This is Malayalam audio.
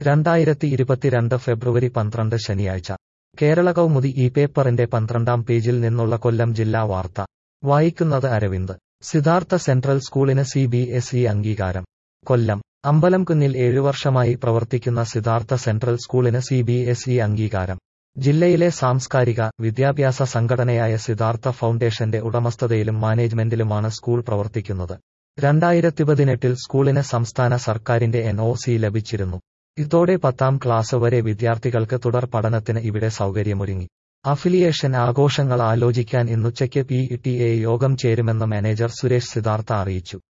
രണ്ടായിരത്തി ഇരുപത്തിരണ്ട് ഫെബ്രുവരി പന്ത്രണ്ട് ശനിയാഴ്ച കേരള കൗമുദി ഈ പേപ്പറിന്റെ പന്ത്രണ്ടാം പേജിൽ നിന്നുള്ള കൊല്ലം ജില്ലാ വാർത്ത വായിക്കുന്നത് അരവിന്ദ് സിദ്ധാർത്ഥ സെൻട്രൽ സ്കൂളിന് സി ബി എസ് ഇ അംഗീകാരം കൊല്ലം അമ്പലംകുന്നിൽ ഏഴു വർഷമായി പ്രവർത്തിക്കുന്ന സിദ്ധാർത്ഥ സെൻട്രൽ സ്കൂളിന് സി ബി എസ് ഇ അംഗീകാരം ജില്ലയിലെ സാംസ്കാരിക വിദ്യാഭ്യാസ സംഘടനയായ സിദ്ധാർത്ഥ ഫൗണ്ടേഷന്റെ ഉടമസ്ഥതയിലും മാനേജ്മെന്റിലുമാണ് സ്കൂൾ പ്രവർത്തിക്കുന്നത് രണ്ടായിരത്തി പതിനെട്ടിൽ സ്കൂളിന് സംസ്ഥാന സർക്കാരിന്റെ എൻ ഒ സി ലഭിച്ചിരുന്നു ഇതോടെ പത്താം ക്ലാസ് വരെ വിദ്യാർത്ഥികൾക്ക് തുടർ പഠനത്തിന് ഇവിടെ സൗകര്യമൊരുങ്ങി അഫിലിയേഷൻ ആഘോഷങ്ങൾ ആലോചിക്കാൻ ഇന്നുച്ചയ്ക്ക് പി ടി എ യോഗം ചേരുമെന്ന് മാനേജർ സുരേഷ് സിദ്ധാർത്ഥ അറിയിച്ചു